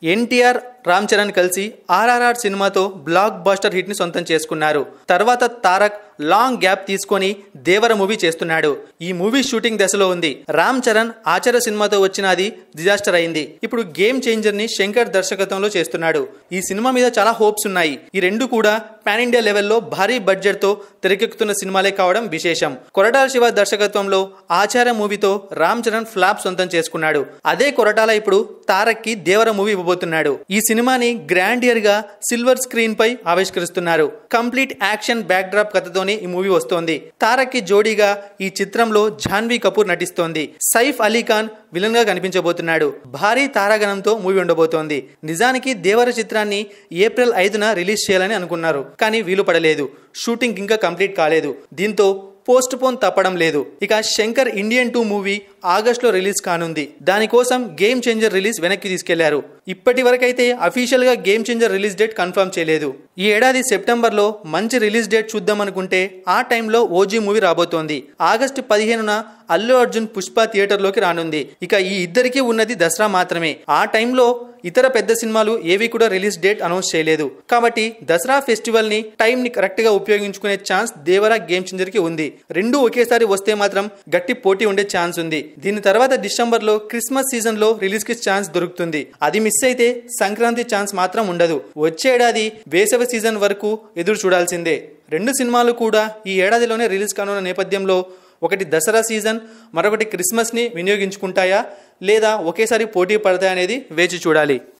ఎన్టీఆర్ రామ్ చరణ్ కలిసి ఆర్ఆర్ఆర్ సినిమాతో black buster hit ని సొంతం చేసుకున్నారు తర్వాత తారక్ లాంగ్ గ్యాప్ తీసుకొని దేవర మూవీ చేస్తున్నాడు ఈ మూవీ షూటింగ్ దశలో ఉంది రామ్ చరణ్ ఆచార్య సినిమాతో వచ్చిన అది డిజాస్టర్ అయింది ఇప్పుడు గేమ్ చేంజర్ ని శంకర్ దర్శకత్వంలో చేస్తున్నాడు ఈ సినిమా మీద చాలా హోప్స్ ఉన్నాయి ఈ రెండు కూడా పాన్ ఇండియా లెవెల్లో భారీ బడ్జెట్ తో తెరకెక్కుతున్న సినిమాలే కావడం విశేషం కొరటాల శివ దర్శకత్వంలో ఆచార్య మూవీతో రామ్ చరణ్ ఫ్లాప్ సొంతం చేసుకున్నాడు అదే కొరటాల ఇప్పుడు తారక్ కి దేవర మూవీ ఇవ్వబోతున్నాడు ఈ సినిమాని గ్రాండియర్ గా సిల్వర్ స్క్రీన్ పై ఆవిష్కరిస్తున్నారు కంప్లీట్ యాక్షన్ బ్యాక్ డ్రాప్ కథతోనే ఈ మూవీ వస్తోంది తారక్ కి జోడీగా ఈ చిత్రంలో జాన్వీ కపూర్ నటిస్తోంది సైఫ్ అలీ ఖాన్ విలన్ గా కనిపించబోతున్నాడు భారీ తారాగణంతో మూవీ ఉండబోతోంది నిజానికి దేవర చిత్రాన్ని ఏప్రిల్ ఐదున రిలీజ్ చేయాలని అనుకున్నారు కానీ వీలు పడలేదు షూటింగ్ ఇంకా కంప్లీట్ కాలేదు దీంతో పోస్ట్ పోన్ తప్పడం లేదు ఇక Shankar Indian two movie August లో రిలీజ్ కానుంది దానికోసం గేమ్ చేంజర్ రిలీజ్ వెనక్కి తీసుకెళ్లారు ఇప్పటి వరకైతే అఫీషియల్ గా game changer release date confirm చేయలేదు ఈ ఏడాది సెప్టెంబర్ లో మంచి రిలీజ్ డేట్ చూద్దాం అనుకుంటే ఆ టైంలో ఓజీ మూవీ రాబోతోంది ఆగస్టు పదిహేనున అల్లు అర్జున్ పుష్ప థియేటర్ లోకి రానుంది ఇక ఈ ఇద్దరికి ఉన్నది దసరా మాత్రమే ఆ టైంలో ఇతర పెద్ద సినిమాలు ఏవి కూడా రిలీజ్ డేట్ అనౌన్స్ చేయలేదు కాబట్టి దసరా ఫెస్టివల్ ని టైం ని కరెక్ట్ గా ఉపయోగించుకునే ఛాన్స్ దేవరా గేమ్ చేంజర్ కి ఉంది రెండు ఒకేసారి వస్తే మాత్రం గట్టి పోటీ ఉండే ఛాన్స్ ఉంది దీని తర్వాత డిసెంబర్ లో క్రిస్మస్ సీజన్ లో రిలీజ్ కి ఛాన్స్ దొరుకుతుంది అది మిస్ అయితే సంక్రాంతి ఛాన్స్ మాత్రం ఉండదు వచ్చే ఏడాది వేసవి సీజన్ వరకు ఎదురు చూడాల్సిందే రెండు సినిమాలు కూడా ఈ ఏడాదిలోనే రిలీజ్ కానున్న నేపథ్యంలో ఒకటి దసరా సీజన్ మరొకటి క్రిస్మస్ని వినియోగించుకుంటాయా లేదా ఒకేసారి పోటీ పడతాయనేది వేచి చూడాలి